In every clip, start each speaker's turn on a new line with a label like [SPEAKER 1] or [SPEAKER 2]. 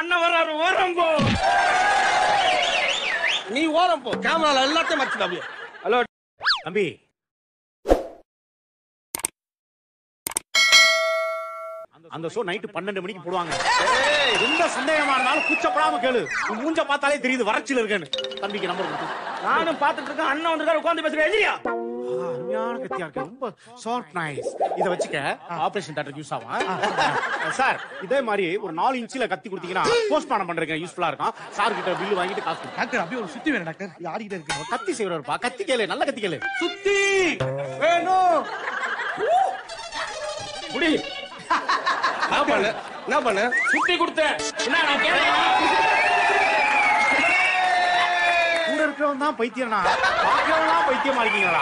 [SPEAKER 1] அண்ணன் வர்றாரு ஓரம் போ
[SPEAKER 2] நீ ஓரம் போ கேமரால எல்லாத்தையும் மறைச்சிட அப்படியே
[SPEAKER 1] ஹலோ
[SPEAKER 3] தம்பி அந்த ஷோ நைட்டு பன்னெண்டு மணிக்கு போடுவாங்க எந்த சந்தேகமா இருந்தாலும் கூச்சப்படாம கேளு உன் மூஞ்ச பார்த்தாலே தெரியுது வறட்சியில இருக்கேன்னு தம்பிக்கு நம்பர் கொடுத்து
[SPEAKER 1] நானும் பாத்துட்டு இருக்கேன் அண்ணன் வந்திருக்காரு உட்காந்து பேசுறேன் எதிரியா
[SPEAKER 3] ஆ, அருமையான கத்தியா இருக்கு ரொம்ப ஷார்ட் நைஸ் இத வச்சுக்க ஆபரேஷன் தேட்டருக்கு யூஸ் ஆகும் சார் இதே மாதிரி ஒரு நாலு இன்ச்சில கத்தி கொடுத்தீங்கன்னா போஸ்ட்மார்டம் பண்றதுக்கு யூஸ்ஃபுல்லா இருக்கும் சார் கிட்ட பில்லு வாங்கிட்டு காசு கொடுங்க.
[SPEAKER 4] டாக்டர் அப்படியே ஒரு சுத்தி வேணும் டாக்டர் இது ஆடிக்கிட்டே இருக்கு
[SPEAKER 3] அவர் கத்தி செய்வரப்பா கத்தி கேளு நல்ல கத்தி கேளு
[SPEAKER 4] சுத்தி வேணும்
[SPEAKER 1] முடி
[SPEAKER 2] என்ன பண்ண என்ன பண்ண
[SPEAKER 1] சுத்தி கொடுத்தேன் என்ன நான் கேட்டேன்
[SPEAKER 3] கூட இருக்கிறவன் தான் பைத்தியம்னா பாக்குறவன் தான் பைத்தியமா இருக்கீங்களா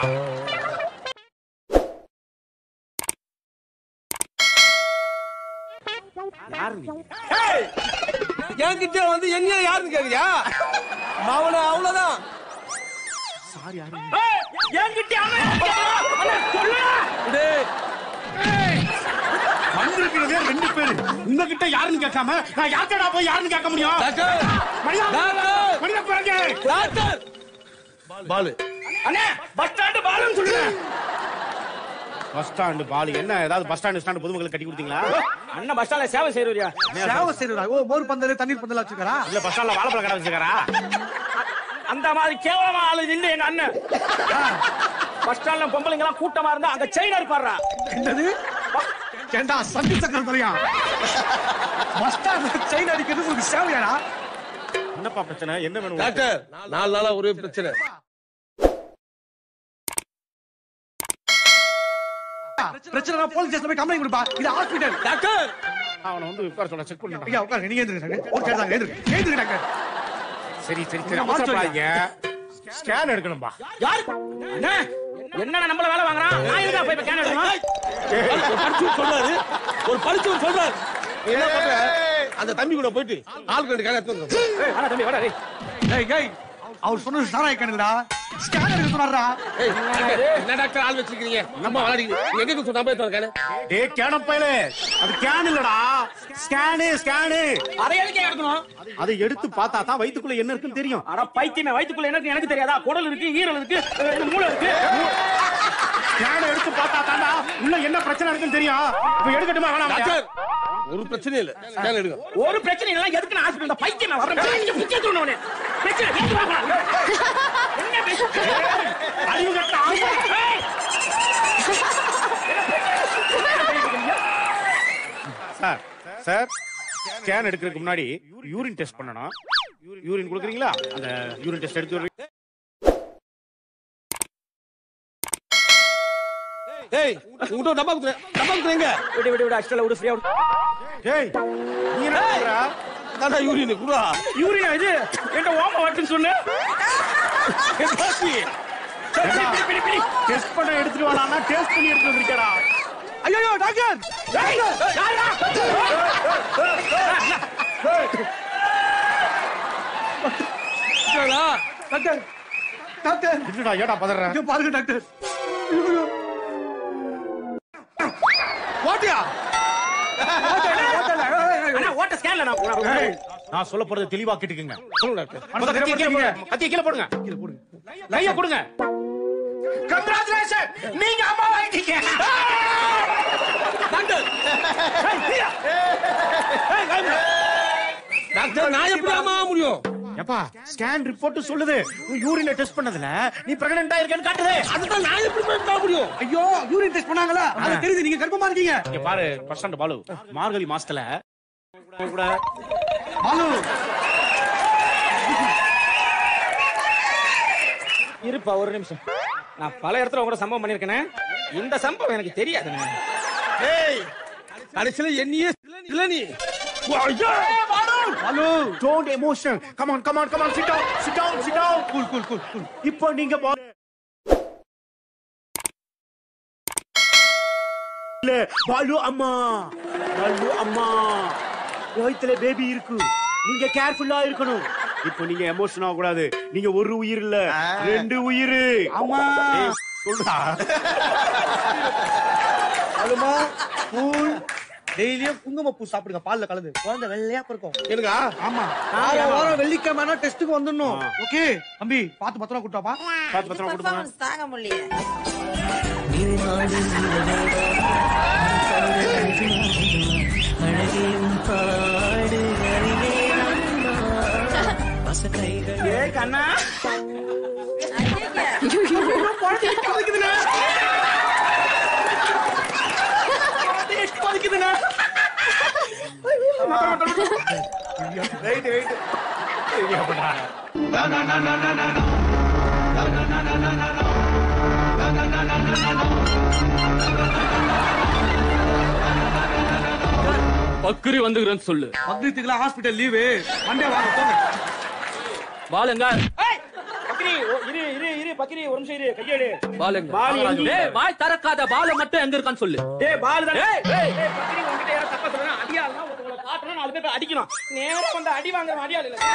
[SPEAKER 3] யாரு நீங்க
[SPEAKER 2] என்கிட்ட வந்து என்ன யாருன்னு கேக்குறியா அவன அவ்வளவுதான்
[SPEAKER 3] சார் யாரு
[SPEAKER 1] என்கிட்ட அண்ணன் கேட்கறான். அண்ணன், சொல்லுடா.
[SPEAKER 2] டேய்
[SPEAKER 3] வந்திருக்கிறதே ரெண்டு பேரு உங்ககிட்ட யாருன்னு கேட்காம நான் யார்கிட்ட போய் யாருன்னு கேட்க முடியும்
[SPEAKER 2] டாக்டர்
[SPEAKER 3] மணியா
[SPEAKER 2] டாக்டர்
[SPEAKER 3] மணியா பாருங்க
[SPEAKER 2] டாக்டர் பாலு
[SPEAKER 1] அண்ணே பஸ் ஸ்டாண்டு பாலுன்னு சொல்லுங்க
[SPEAKER 3] பஸ் ஸ்டாண்டு பாலு என்ன ஏதாவது பஸ் ஸ்டாண்டு ஸ்டாண்டு பொதுமக்கள் கட்டி கொடுத்தீங்களா
[SPEAKER 1] அண்ணன் பஸ் ஸ்டாண்ட்ல சேவை செய்யறியா
[SPEAKER 4] சேவை செய்யறா ஓ மோர் பந்தல் தண்ணீர் பந்தல் வச்சுக்கறா
[SPEAKER 3] இல்ல பஸ் ஸ்டாண்ட்ல வாழைப்பழ கடை வச்சிருக்காரா
[SPEAKER 1] அந்த மாதிரி கேவலமா ஆளு நின்று எங்க அண்ணன் பஸ் ஸ்டாண்ட்ல பொம்பளைங்க எல்லாம் கூட்டமா இருந்தா அங்க செயின் இருப்பாரா
[SPEAKER 4] என்னது ஏண்டா சங்கு சக்கரம் தெரியா பஸ் ஸ்டாண்ட் செயின் அடிக்கிறது உங்களுக்கு சேவையாடா
[SPEAKER 3] என்னப்பா பிரச்சனை என்ன வேணும் உனக்கு?
[SPEAKER 2] டாக்டர் நாலு நாளா ஒரே பிரச்சனை
[SPEAKER 4] பிரச்சனை போலீஸ் ஸ்டேஷன் போய் கம்ப்ளைண்ட் கொடுப்பா இது ஹாஸ்பிடல்
[SPEAKER 2] டாக்டர்
[SPEAKER 3] அவனை வந்து உட்கார சொல்ல செக் பண்ணிட்டான்
[SPEAKER 4] ஐயா உட்காருங்க நீங்க எழுந்துருங்க ஓகே தான் எழுந்துருங்க எழுந்துருங்க டாக்டர்
[SPEAKER 3] சரி சரி சரி
[SPEAKER 4] நான் மாத்த
[SPEAKER 3] அவசரப்படாதீங்க ஸ்கேன் எடுக்கணும்பா
[SPEAKER 1] யாரு அண்ணே என்ன நம்மள வேலை வாங்குறான் நான் எதுக்கா போய் இப்ப கேன் எடுக்கணும்
[SPEAKER 2] ஒரு படிச்சு சொல்றாரு ஒரு படிச்சு சொல்றாரு நீ என்ன பண்ற அந்த தம்பி கூட போயிட்டு ஆளுக்கு ரெண்டு காலை எடுத்து வந்து
[SPEAKER 1] அண்ணா தம்பி வாடா டேய்
[SPEAKER 4] டேய் டேய் அவர் சொன்னது சாராய கணக்குடா ஸ்கேன் எடுக்க சொன்னாரா
[SPEAKER 2] ஏய், டாக்டர், என்ன டாக்டர் ஆள் வச்சிருக்கீங்க நம்ம விளையாடிங்க நீங்க எங்க சொன்னா போய் தரேன்
[SPEAKER 3] டே கேனம் பயலே அது கேன் இல்லடா ஸ்கேனு ஸ்கேனு
[SPEAKER 1] அதை எதுக்கு எடுக்கணும்
[SPEAKER 3] அதை எடுத்து பார்த்தா தான் வயித்துக்குள்ள என்ன இருக்குன்னு தெரியும்
[SPEAKER 1] அட பைத்தியமே வயித்துக்குள்ள எனக்கு எனக்கு தெரியாதா குடல் இருக்கு ஈரல் இருக்கு அஹ் மூளை இருக்கு
[SPEAKER 3] ஸ்கேனை எடுத்து பார்த்தா தாண்டா உள்ள என்ன பிரச்சனை இருக்குன்னு தெரியும் இப்ப எடுக்கட்டுமா வேணாம்
[SPEAKER 2] டாக்டர் ஒரு பிரச்சனையும் இல்ல ஸ்கேன் எடுங்க
[SPEAKER 1] ஒரு பிரச்சனை இல்ல எதுக்கு நான் ஹாஸ்பிடல் பைத்தியமே வரேன் நீங்க பிச்சை தூண்டவனே பிரச்சனை எதுக்கு வரணும்? என்ன பிரச்சனை
[SPEAKER 3] அறிவு கட்ட ஆளு.
[SPEAKER 1] ஏய்!
[SPEAKER 3] சார் சார் ஸ்கேன் எடுக்கிறதுக்கு முன்னாடி யூரின் டெஸ்ட் பண்ணணும் யூரின் கொடுக்குறீங்களா அந்த யூரின் டெஸ்ட் எடுத்து வர்றீங்க.
[SPEAKER 2] ஏய் உங்ககிட்ட ஒரு டப்பா குத்துறேன் டப்பா குத்துறீங்க
[SPEAKER 1] விடு விடு விடு அஷ்டல விடு ஃப்ரீயா விடு
[SPEAKER 3] டேய் நீ என்ன பண்ற?
[SPEAKER 2] தாண்டா யூரின் குடுறா
[SPEAKER 1] யூரியா இது என்கிட்ட ஓம வாட்டுன்னு சொன்னு
[SPEAKER 2] என்னாச்சு?
[SPEAKER 1] சரி, சரி, பிடி, பிடி, பிடி.
[SPEAKER 3] டெஸ்ட் பண்ண எடுத்துட்டு வாடான்னா டெஸ்ட் பண்ணி எடுத்து வந்திருக்கடா
[SPEAKER 4] ஐயோ டாக்டர்
[SPEAKER 1] ஏய், யாரா?
[SPEAKER 2] டாக்டரா?
[SPEAKER 4] டாக்டர் டாக்டர்
[SPEAKER 3] என்னடா ஏடா பதற
[SPEAKER 4] இங்க பாருங்க டாக்டர் ஐயோ. ஓட்டியா
[SPEAKER 1] அண்ணா, ஓட்ட ஸ்கேன்ல நான் போறேன்.
[SPEAKER 3] நான் சொல்ல போறது தெளிவா கேட்டுக்குங்க
[SPEAKER 2] சொல்லுங்க டாக்டர்
[SPEAKER 3] முதல்ல கத்தியை கீழே போடுங்க. கத்தியை கீழே போடுங்க கைய கொடுங்க கங்க்ராச்சுலேஷன் நீங்க அம்மா ஆயிட்டீங்க
[SPEAKER 2] டாக்டர் டாக்டர் நான் எப்படி ஆமா முடியும்
[SPEAKER 3] எப்பா ஸ்கேன் ரிப்போர்ட் சொல்லுது உன் யூரின்ல டெஸ்ட் பண்ணதுல நீ பிரெக்னன்ட் ஆயிருக்கேன்னு காட்டுது
[SPEAKER 2] அதுதான் நான் எப்படி போய் பார்க்க முடியும்
[SPEAKER 4] ஐயோ யூரின் டெஸ்ட் பண்ணாங்களா அது தெரியுது நீங்க கர்ப்பமா இருக்கீங்க
[SPEAKER 3] இங்க பாரு பஸ் ஸ்டாண்ட் பாலு மார்கழி மாசத்துல கூட
[SPEAKER 4] பாலு
[SPEAKER 1] இருப்பா ஒரு நிமிஷம் நான் பல இடத்துல உங்க கூட சம்பவம் பண்ணிருக்கேனே இந்த சம்பவம் எனக்கு தெரியாதுண்ணே
[SPEAKER 2] ஏய் கடைசியில என்னையே இல்ல நீ
[SPEAKER 4] Balu
[SPEAKER 3] don't emotion come on come on come on sit down sit down sit down
[SPEAKER 4] cool cool cool cool
[SPEAKER 3] இப்போ நீங்க பா- இல்ல பாலு அம்மா பாலு அம்மா வயித்துல பேபி இருக்கு நீங்க கேர்ஃபுல்லா இருக்கணும் இப்போ நீங்க எமோஷன் ஆக கூடாது நீங்க ஒரு உயிர் இல்ல ரெண்டு உயிர்
[SPEAKER 4] ஆமா
[SPEAKER 3] சொல்றா
[SPEAKER 4] பாலுமா கூல் டெய்லியும் குங்குமப்பூ சாப்பிடுங்க பால்ல கலந்து குழந்தை வெள்ளையா பிறக்கும்
[SPEAKER 2] எனக்கா
[SPEAKER 4] ஆமா நாளை வாரம் வெள்ளிக்கிழமை டெஸ்ட்டுக்கு வந்துடணும் ஓகே தம்பி பாத்து பத்திரம் கூட்டாப்பா
[SPEAKER 3] பார்த்து பத்திரமா கொடுப்பாங்க
[SPEAKER 5] பர்ஃபார்மன்ஸ் தாங்க முடியல
[SPEAKER 1] ஏ கண்ணா
[SPEAKER 5] ஐயைய.
[SPEAKER 1] கொதிக்குதுண்ணா
[SPEAKER 4] ரைட் ரைட்
[SPEAKER 6] பக்குரி வந்துக்கிறேன்னு சொல்லு
[SPEAKER 4] பக்ரீத்துக்குலாம் ஹாஸ்பிட்டல் லீவு மண்டே வாங்க போங்க
[SPEAKER 6] பாலுங்க
[SPEAKER 1] ஏய், பக்கிரி ஓ, இரு இரு இரு பக்கிரி ஒரு நிமிஷம் இரு கையெடு
[SPEAKER 6] பாலுங்க
[SPEAKER 1] பாலு எங்க?
[SPEAKER 6] டேய் வாய் திறக்காத பாலு மட்டும் எங்க இருக்கான்னு சொல்லு
[SPEAKER 1] டேய் பால் தான்
[SPEAKER 6] ஏய், ஏய்.
[SPEAKER 1] ஏய் பக்கிரி உன்கிட்ட யாரோ தப்பா சொல்றா அடியாள்னா உங்களை காட்டணும் நாலு பேர் அடிக்கணும் நேரா வந்து அடி வாங்குற அடியாள் இல்ல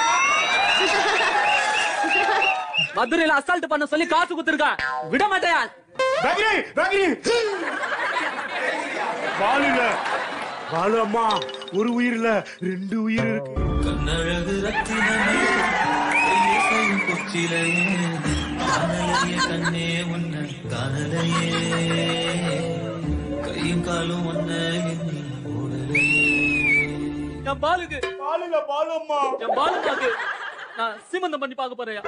[SPEAKER 6] மதுரையில அசால்ட் பண்ண சொல்லி காசு குத்துருக்கா விட மாட்டேன்
[SPEAKER 3] ரகினி ரகினி பாலுங்க பாலு அம்மா ஒரு உயிர் இல்ல ரெண்டு உயிர் இருக்கு
[SPEAKER 7] கண்ணழகு ரத்தினமே கையசையும் கொச்சிலையே காணலையே கண்ணே உன்னை காணலையே கையும் காலும் ஒன்ன எண்ணி ஓடலையே
[SPEAKER 6] என் பாலுக்கு
[SPEAKER 3] பாலுங்க பாலு அம்மா
[SPEAKER 6] என் பாலுக்கு நான் சீமந்தம் பண்ணி பார்க்க போறேன்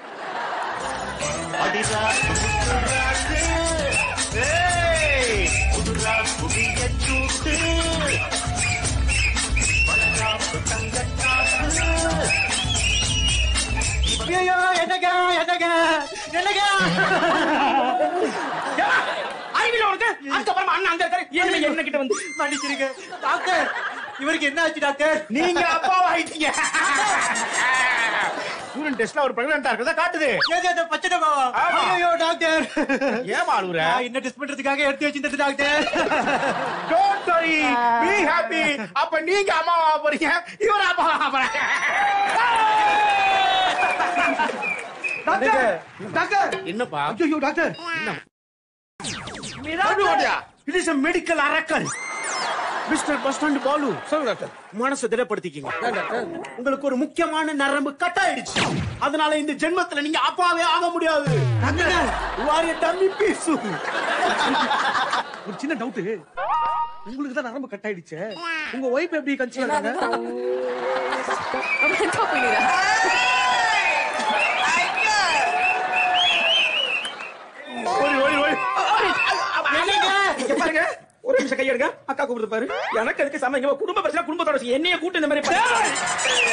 [SPEAKER 4] ஐயோ என்னங்க என்னங்க என்னங்க
[SPEAKER 1] அறிவில உனக்கு அதுக்கப்புறமா அண்ணன் அங்க இருக்காரு ஏன் என்ன கிட்ட வந்து
[SPEAKER 4] மன்னிச்சிருங்க டாக்டர் இவருக்கு என்ன ஆச்சு டாக்டர்
[SPEAKER 3] நீங்க அப்பாவா ஆயிட்டீங்க யூரின் டெஸ்ட்ல அவர் பிரெக்னன்ட்டா இருக்கறதா காட்டுது
[SPEAKER 4] ஏங்க இந்த பச்சை டப்பாவா
[SPEAKER 3] ஆமா.
[SPEAKER 4] ஐயோ டாக்டர்
[SPEAKER 3] ஏன் அழுகுற
[SPEAKER 4] நான் என்ன டெஸ்ட் பண்றதுக்காக எடுத்து வச்சிருந்தது doctor
[SPEAKER 3] don't worry B happy அப்ப நீங்க அம்மாவா போறீங்க இவர் அப்பாவா போறாங்க டாக்டர் டாக்டர்
[SPEAKER 2] என்னப்பா
[SPEAKER 3] ஐயோ டாக்டர்
[SPEAKER 4] இது இஸ் மெடிக்கல் அரக்கல் மிஸ்டர் பஸ் ஸ்டாண்ட் பாலு
[SPEAKER 2] சொல்லுங்க டாக்டர்
[SPEAKER 4] மனசை திடப்படுத்திக்கிங்க உங்களுக்கு ஒரு முக்கியமான நரம்பு கட் ஆயிடுச்சு அதனால இந்த ஜென்மத்துல நீங்க அப்பாவே ஆக முடியாது வாரிய டம்மி பீசு
[SPEAKER 3] ஒரு சின்ன டவுட் உங்களுக்கு தான் நரம்பு கட் ஆயிடுச்சு உங்க ஒய்ஃப் எப்படி கன்சீவ் ஆனாங்க
[SPEAKER 1] ஓடி ஓடி ஓடி இங்க பாருங்க ஒரு நிமிஷம் கையெடுங்க அக்கா கூப்பிட்டு பாரு எனக்கு அதுக்கு சமைங்க குடும்ப பிரச்சனை குடும்பத்தோட செய்ய. என்னைய கூட்டு இந்த மாதிரி பண்ண-